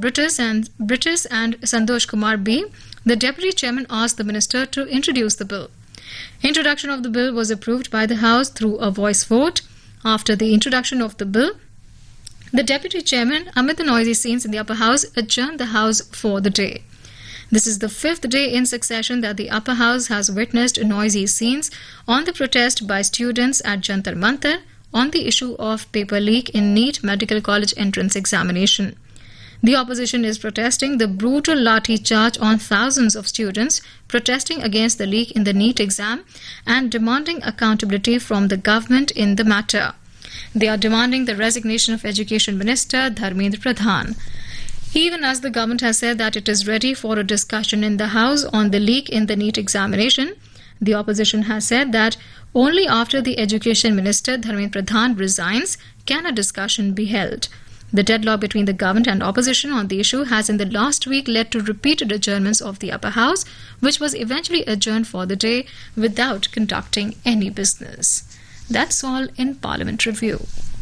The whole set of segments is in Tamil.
British and British and Santosh Kumar B, the deputy chairman asked the minister to introduce the bill. Introduction of the bill was approved by the House through a voice vote. After the introduction of the bill, the deputy chairman, amid the noisy scenes in the upper house, adjourned the House for the day. This is the fifth day in succession that the upper house has witnessed noisy scenes on the protest by students at Jantar Mantar on the issue of paper leak in NEET Medical College entrance examination. The opposition is protesting the brutal lathi charge on thousands of students protesting against the leak in the NEET exam and demanding accountability from the government in the matter. They are demanding the resignation of Education Minister Dharmendra Pradhan. Even as the government has said that it is ready for a discussion in the House on the leak in the NEET examination, the opposition has said that only after the Education Minister Dharmendra Pradhan resigns can a discussion be held. The deadlock between the government and opposition on the issue has in the last week led to repeated adjournments of the upper house, which was eventually adjourned for the day without conducting any business. That's all in Parliament Review.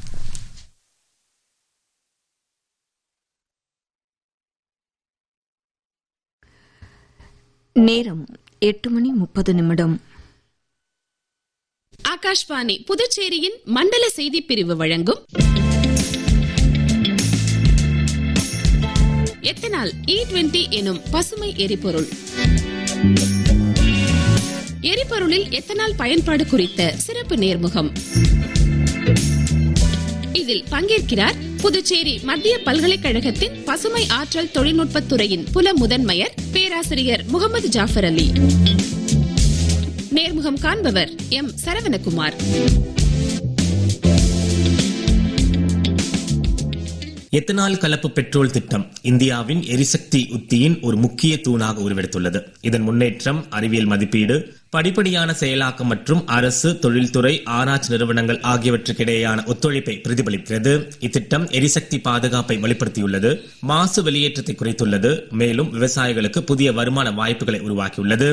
நேரம் எட்டு மணி முப்பது நிமிடம் ஆகாஷ்வாணி புதுச்சேரியின் மண்டல செய்தி பிரிவு வழங்கும் எத்தனால் இ டுவெண்டி எனும் பசுமை எரிபொருள் எரிபொருளில் எத்தனால் பயன்பாடு குறித்த சிறப்பு நேர்முகம் இதில் பங்கேற்கிறார் புதுச்சேரி மத்திய பல்கலைக்கழகத்தின் பசுமை ஆற்றல் தொழில்நுட்பத் துறையின் புல முதன்மையர் பேராசிரியர் முகமது ஜாஃபர் அலி நேர்முகம் காண்பவர் எம் சரவணகுமார் எத்தனால் கலப்பு பெட்ரோல் திட்டம் இந்தியாவின் எரிசக்தி உத்தியின் ஒரு முக்கிய தூணாக உருவெடுத்துள்ளது இதன் முன்னேற்றம் அறிவியல் மதிப்பீடு படிப்படியான செயலாக்கம் மற்றும் அரசு தொழில்துறை ஆராய்ச்சி நிறுவனங்கள் ஆகியவற்றுக்கிடையேயான ஒத்துழைப்பை பிரதிபலிக்கிறது இத்திட்டம் எரிசக்தி பாதுகாப்பை வலுப்படுத்தியுள்ளது மாசு வெளியேற்றத்தை குறைத்துள்ளது மேலும் விவசாயிகளுக்கு புதிய வருமான வாய்ப்புகளை உருவாக்கியுள்ளது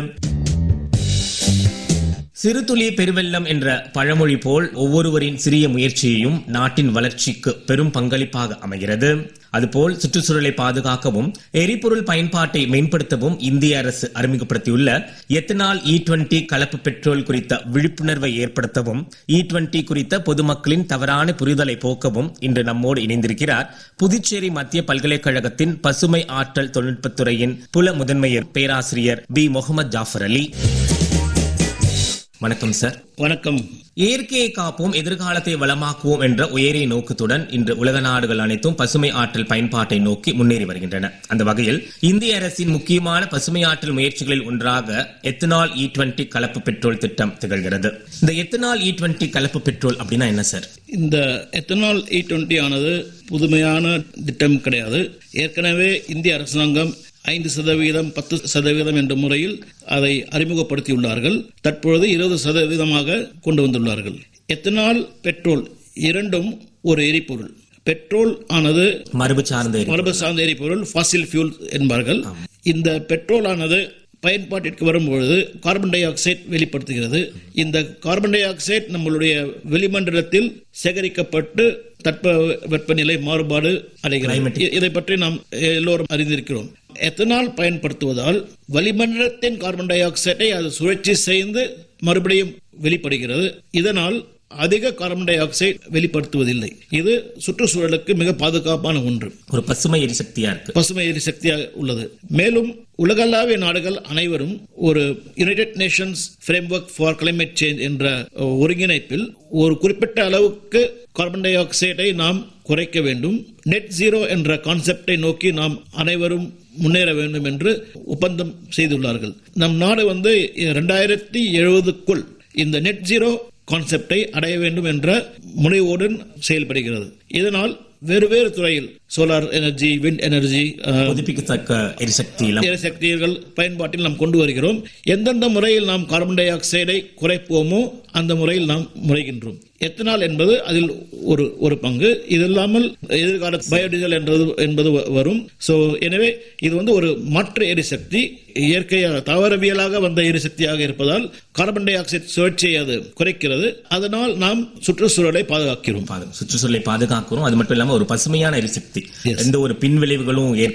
சிறு துளி பெருவெள்ளம் என்ற பழமொழி போல் ஒவ்வொருவரின் சிறிய முயற்சியையும் நாட்டின் வளர்ச்சிக்கு பெரும் பங்களிப்பாக அமைகிறது அதுபோல் சுற்றுச்சூழலை பாதுகாக்கவும் எரிபொருள் பயன்பாட்டை மேம்படுத்தவும் இந்திய அரசு அறிமுகப்படுத்தியுள்ள எத்தனால் இ டுவெண்டி கலப்பு பெட்ரோல் குறித்த விழிப்புணர்வை ஏற்படுத்தவும் இ டுவெண்டி குறித்த பொதுமக்களின் தவறான புரிதலை போக்கவும் இன்று நம்மோடு இணைந்திருக்கிறார் புதுச்சேரி மத்திய பல்கலைக்கழகத்தின் பசுமை ஆற்றல் தொழில்நுட்பத்துறையின் புல முதன்மையர் பேராசிரியர் பி முகமது ஜாஃபர் அலி வணக்கம் சார் வணக்கம் இயற்கையை காப்போம் எதிர்காலத்தை வளமாக்குவோம் என்ற உயரிய நோக்கத்துடன் இன்று உலக நாடுகள் அனைத்தும் பசுமை ஆற்றல் பயன்பாட்டை நோக்கி முன்னேறி வருகின்றன அந்த வகையில் இந்திய அரசின் முக்கியமான பசுமை ஆற்றல் முயற்சிகளில் ஒன்றாக எத்தனால் இ டுவெண்டி கலப்பு பெட்ரோல் திட்டம் திகழ்கிறது இந்த எத்தனால் இ டுவெண்டி கலப்பு பெட்ரோல் அப்படின்னா என்ன சார் இந்த எத்தனால் இ டுவெண்ட்டி ஆனது புதுமையான திட்டம் கிடையாது ஏற்கனவே இந்திய அரசாங்கம் ஐந்து சதவீதம் பத்து சதவீதம் என்ற முறையில் அதை அறிமுகப்படுத்தியுள்ளார்கள் தற்பொழுது இருபது சதவீதமாக கொண்டு வந்துள்ளார்கள் எத்தனால் பெட்ரோல் இரண்டும் ஒரு எரிபொருள் பெட்ரோல் ஆனது மரபு சார்ந்த எரிபொருள். மரபு சார்ந்த எரிபொருள் ஃபாசில் ஃபியூல் என்பார்கள் இந்த பெட்ரோல் ஆனது பயன்பாட்டிற்கு வரும்பொழுது கார்பன் டை ஆக்சைடு வெளிப்படுத்துகிறது இந்த கார்பன் டை ஆக்சைடு நம்மளுடைய வெளிமண்டலத்தில் சேகரிக்கப்பட்டு தட்ப வெப்பநிலை மாறுபாடு அடைகிறது இ- இதை பற்றி நாம் எல்லோரும் அறிந்திருக்கிறோம் எத்தனால் பயன்படுத்துவதால் வளிமண்டலத்தின் கார்பன் டை ஆக்சைடை அது சுழற்சி செய்து மறுபடியும் வெளிப்படுகிறது இதனால் அதிக கார்பன் டை ஆக்சைடு வெளிப்படுத்துவதில்லை இது சுற்றுச்சூழலுக்கு மிக பாதுகாப்பான ஒன்று ஒரு பசுமை எரிசக்தியா இருக்கு பசுமை எரிசக்தியாக உள்ளது மேலும் உலகளாவிய நாடுகள் அனைவரும் ஒரு United Nations framework for climate change என்ற அஹ், ஒருங்கிணைப்பில் ஒரு குறிப்பிட்ட அளவுக்கு கார்பன் டை ஆக்சைடை நாம் குறைக்க வேண்டும் நெட் ஜீரோ என்ற கான்செப்டை நோக்கி நாம் அனைவரும் முன்னேற வேண்டும் என்று ஒப்பந்தம் செய்துள்ளார்கள் நம் நாடு வந்து இரண்டாயிரத்தி எழுபதுக்குள் இந்த நெட் ஜீரோ கான்செப்டை அடைய வேண்டும் என்ற முனைவோடு செயல்படுகிறது இதனால் வேறு வேறு துறையில் சோலார் எனர்ஜி விண்ட் எனர்ஜி புதுப்பிக்கத்தக்க எரிசக்தியிலும் எரிசக்திகள் பயன்பாட்டில் நாம் கொண்டு வருகிறோம் எந்தெந்த முறையில் நாம் கார்பன் டை ஆக்சைடை குறைப்போமோ அந்த முறையில் நாம் முறைகின்றோம் எத்தனால் என்பது அதில் ஒரு ஒரு பங்கு இது இல்லாமல் எதிர்கால பயோடீசல் என்றது என்பது வ- வரும் சோ எனவே இது வந்து ஒரு மாற்று எரிசக்தி இயற்கையாக தாவரவியலாக வந்த எரிசக்தியாக இருப்பதால் கார்பன் டை ஆக்சைடு சுழற்சியை அது குறைக்கிறது அதனால் நாம் சுற்றுச்சூழலை பாதுகாக்கிறோம் பாது- சுற்றுச்சூழலை பாதுகாக்கிறோம் அது மட்டும் இல்லாம ஒரு பசுமையான எரிசக்தி Yes. எந்த ஒரு பின்விளைவுகளும் ஏற்ப